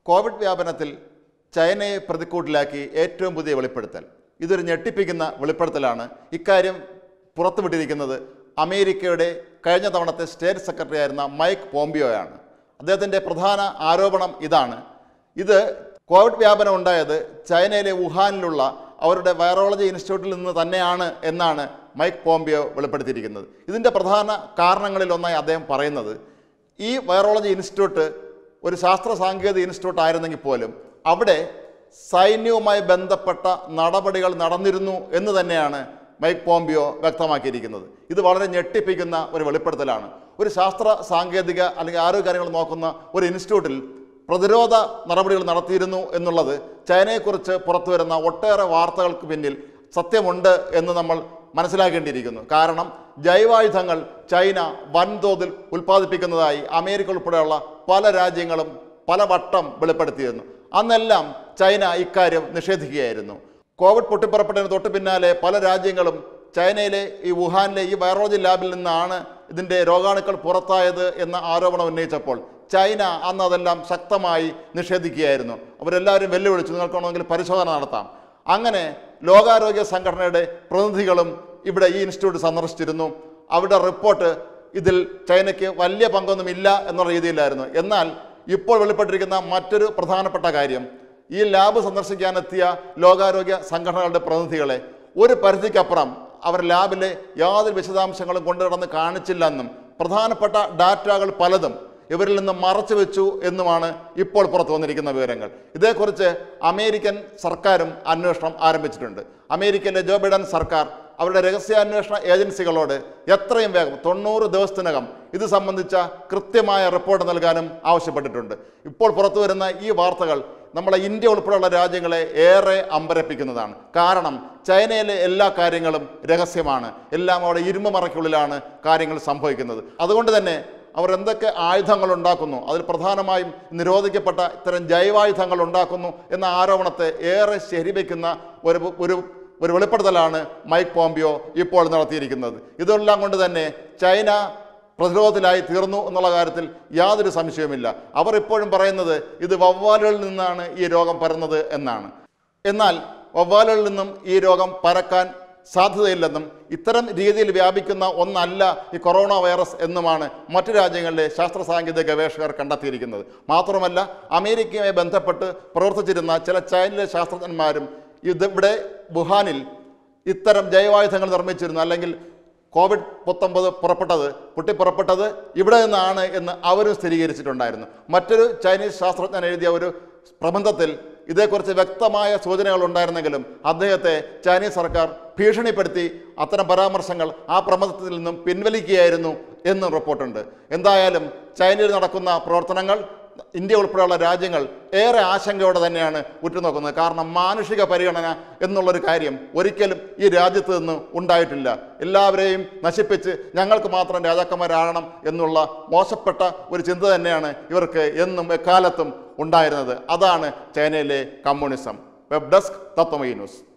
Covid വ്യാപനത്തിൽ ചൈനയെ പ്രതിക്കൂട്ടിലാക്കി ഏറ്റവും പുതിയ വെളിപ്പെടുത്തൽ ഇതൊരു ഞെട്ടിപ്പിക്കുന്ന വെളിപ്പെടുത്തലാണ് ഇക്കാര്യം പുറത്തുവിട്ടിരിക്കുന്നത് അമേരിക്കയുടെ കഴിഞ്ഞ തവണത്തെ സ്റ്റേറ്റ് സെക്രട്ടറി ആയിരുന്ന മൈക്ക് പോംപിയോയാണ് അദ്ദേഹത്തിൻ്റെ പ്രധാന ആരോപണം ഇതാണ് ഇത് കോവിഡ് വ്യാപനം ഉണ്ടായത് ചൈനയിലെ വുഹാനിലുള്ള അവരുടെ വൈറോളജി ഇൻസ്റ്റിറ്റ്യൂട്ടിൽ നിന്ന് തന്നെയാണ് എന്നാണ് മൈക്ക് പോംപിയോ വെളിപ്പെടുത്തിയിരിക്കുന്നത് ഇതിൻ്റെ പ്രധാന കാരണങ്ങളിലൊന്നായി അദ്ദേഹം പറയുന്നത് ഈ വൈറോളജി ഇൻസ്റ്റിറ്റ്യൂട്ട് ഒരു ശാസ്ത്ര സാങ്കേതിക ഇൻസ്റ്റിറ്റ്യൂട്ട് ആയിരുന്നെങ്കിൽ പോലും അവിടെ സൈന്യവുമായി ബന്ധപ്പെട്ട നടപടികൾ നടന്നിരുന്നു എന്ന് തന്നെയാണ് മൈക്ക് പോംപിയോ വ്യക്തമാക്കിയിരിക്കുന്നത് ഇത് വളരെ ഞെട്ടിപ്പിക്കുന്ന ഒരു വെളിപ്പെടുത്തലാണ് ഒരു ശാസ്ത്ര സാങ്കേതിക അല്ലെങ്കിൽ ആരോഗ്യ കാര്യങ്ങൾ നോക്കുന്ന ഒരു ഇൻസ്റ്റിറ്റ്യൂട്ടിൽ പ്രതിരോധ നടപടികൾ നടത്തിയിരുന്നു എന്നുള്ളത് ചൈനയെക്കുറിച്ച് പുറത്തു വരുന്ന ഒട്ടേറെ വാർത്തകൾക്ക് പിന്നിൽ സത്യമുണ്ട് എന്ന് നമ്മൾ മനസ്സിലാക്കേണ്ടിയിരിക്കുന്നു കാരണം ജൈവായുധങ്ങൾ ചൈന വൻതോതിൽ ഉൽപ്പാദിപ്പിക്കുന്നതായി അമേരിക്ക ഉൾപ്പെടെയുള്ള പല രാജ്യങ്ങളും പലവട്ടം വെളിപ്പെടുത്തിയിരുന്നു അന്നെല്ലാം ചൈന ഇക്കാര്യം നിഷേധിക്കുകയായിരുന്നു കോവിഡ് പൊട്ടിപ്പുറപ്പെട്ടതിന് തൊട്ട് പിന്നാലെ പല രാജ്യങ്ങളും ചൈനയിലെ ഈ വുഹാനിലെ ഈ വൈറോളജി ലാബിൽ നിന്നാണ് ഇതിൻ്റെ രോഗാണുക്കൾ പുറത്തായത് എന്ന ആരോപണം ഉന്നയിച്ചപ്പോൾ ചൈന അന്ന് അതെല്ലാം ശക്തമായി നിഷേധിക്കുകയായിരുന്നു അവരെല്ലാവരും വെല്ലുവിളിച്ചു നിങ്ങൾക്ക് വേണമെങ്കിൽ പരിശോധന നടത്താം അങ്ങനെ ലോകാരോഗ്യ സംഘടനയുടെ പ്രതിനിധികളും ഇവിടെ ഈ ഇൻസ്റ്റിറ്റ്യൂട്ട് സന്ദർശിച്ചിരുന്നു അവരുടെ റിപ്പോർട്ട് ഇതിൽ ചൈനയ്ക്ക് വലിയ പങ്കൊന്നും ഇല്ല എന്നുള്ള രീതിയിലായിരുന്നു എന്നാൽ ഇപ്പോൾ വെളിപ്പെട്ടിരിക്കുന്ന മറ്റൊരു പ്രധാനപ്പെട്ട കാര്യം ഈ ലാബ് സന്ദർശിക്കാനെത്തിയ ലോകാരോഗ്യ സംഘടനകളുടെ പ്രതിനിധികളെ ഒരു പരിധിക്കപ്പുറം അവർ ലാബിലെ യാതൊരു വിശദാംശങ്ങളും കൊണ്ടുനടന്ന് കാണിച്ചില്ലെന്നും പ്രധാനപ്പെട്ട ഡാറ്റകൾ പലതും ഇവരിൽ നിന്ന് മറച്ചു വെച്ചു എന്നുമാണ് ഇപ്പോൾ പുറത്തു വന്നിരിക്കുന്ന വിവരങ്ങൾ ഇതേക്കുറിച്ച് അമേരിക്കൻ സർക്കാരും അന്വേഷണം ആരംഭിച്ചിട്ടുണ്ട് അമേരിക്കയിലെ ജോ ബൈഡൻ സർക്കാർ അവരുടെ രഹസ്യാന്വേഷണ ഏജൻസികളോട് എത്രയും വേഗം തൊണ്ണൂറ് ദിവസത്തിനകം ഇത് സംബന്ധിച്ച കൃത്യമായ റിപ്പോർട്ട് നൽകാനും ആവശ്യപ്പെട്ടിട്ടുണ്ട് ഇപ്പോൾ പുറത്തു വരുന്ന ഈ വാർത്തകൾ നമ്മളെ ഇന്ത്യ ഉൾപ്പെടെയുള്ള രാജ്യങ്ങളെ ഏറെ അമ്പരപ്പിക്കുന്നതാണ് കാരണം ചൈനയിലെ എല്ലാ കാര്യങ്ങളും രഹസ്യമാണ് എല്ലാം അവിടെ ഇരുമ്പ് മറയ്ക്കുള്ളിലാണ് കാര്യങ്ങൾ സംഭവിക്കുന്നത് അതുകൊണ്ട് തന്നെ അവർ എന്തൊക്കെ ആയുധങ്ങൾ ഉണ്ടാക്കുന്നു അതിൽ പ്രധാനമായും നിരോധിക്കപ്പെട്ട ഇത്തരം ജൈവായുധങ്ങൾ ഉണ്ടാക്കുന്നു എന്ന ആരോപണത്തെ ഏറെ ശരിവെക്കുന്ന ഒരു ഒരു ഒരു വെളിപ്പെടുത്തലാണ് മൈക്ക് പോംപിയോ ഇപ്പോൾ നടത്തിയിരിക്കുന്നത് ഇതെല്ലാം കൊണ്ട് തന്നെ ചൈന പ്രതിരോധത്തിലായി തീർന്നു എന്നുള്ള കാര്യത്തിൽ യാതൊരു സംശയവുമില്ല അവർ ഇപ്പോഴും പറയുന്നത് ഇത് വവ്വാലുകളിൽ നിന്നാണ് ഈ രോഗം പരന്നത് എന്നാണ് എന്നാൽ വവ്വാലുകളിൽ നിന്നും ഈ രോഗം പരക്കാൻ സാധ്യതയില്ലെന്നും ഇത്തരം രീതിയിൽ വ്യാപിക്കുന്ന ഒന്നല്ല ഈ കൊറോണ വൈറസ് എന്നുമാണ് മറ്റു രാജ്യങ്ങളിലെ ശാസ്ത്ര സാങ്കേതിക ഗവേഷകർ കണ്ടെത്തിയിരിക്കുന്നത് മാത്രമല്ല അമേരിക്കയുമായി ബന്ധപ്പെട്ട് പ്രവർത്തിച്ചിരുന്ന ചില ചൈനയിലെ ശാസ്ത്രജ്ഞന്മാരും ഇതിവിടെ വുഹാനിൽ ഇത്തരം ജൈവായുധങ്ങൾ നിർമ്മിച്ചിരുന്നു അല്ലെങ്കിൽ കോവിഡ് പത്തൊമ്പത് പുറപ്പെട്ടത് പൊട്ടിപ്പുറപ്പെട്ടത് ഇവിടെ നിന്നാണ് എന്ന് അവരും സ്ഥിരീകരിച്ചിട്ടുണ്ടായിരുന്നു മറ്റൊരു ചൈനീസ് ശാസ്ത്രജ്ഞൻ എഴുതിയ ഒരു പ്രബന്ധത്തിൽ ഇതേക്കുറിച്ച് വ്യക്തമായ സൂചനകൾ ഉണ്ടായിരുന്നെങ്കിലും അദ്ദേഹത്തെ ചൈനീസ് സർക്കാർ ഭീഷണിപ്പെടുത്തി അത്തരം പരാമർശങ്ങൾ ആ പ്രബന്ധത്തിൽ നിന്നും പിൻവലിക്കുകയായിരുന്നു എന്നും റിപ്പോർട്ടുണ്ട് എന്തായാലും ചൈനയിൽ നടക്കുന്ന പ്രവർത്തനങ്ങൾ ഇന്ത്യ ഉൾപ്പെടെയുള്ള രാജ്യങ്ങൾ ഏറെ ആശങ്കയോടെ തന്നെയാണ് ഉറ്റുനോക്കുന്നത് കാരണം മാനുഷിക പരിഗണന എന്നുള്ളൊരു കാര്യം ഒരിക്കലും ഈ രാജ്യത്ത് നിന്ന് ഉണ്ടായിട്ടില്ല എല്ലാവരെയും നശിപ്പിച്ച് ഞങ്ങൾക്ക് മാത്രം രാജാക്കന്മാരാകണം എന്നുള്ള മോശപ്പെട്ട ഒരു ചിന്ത തന്നെയാണ് ഇവർക്ക് എന്നും എക്കാലത്തും ഉണ്ടായിരുന്നത് അതാണ് ചൈനയിലെ communism web desk Tatwamayi news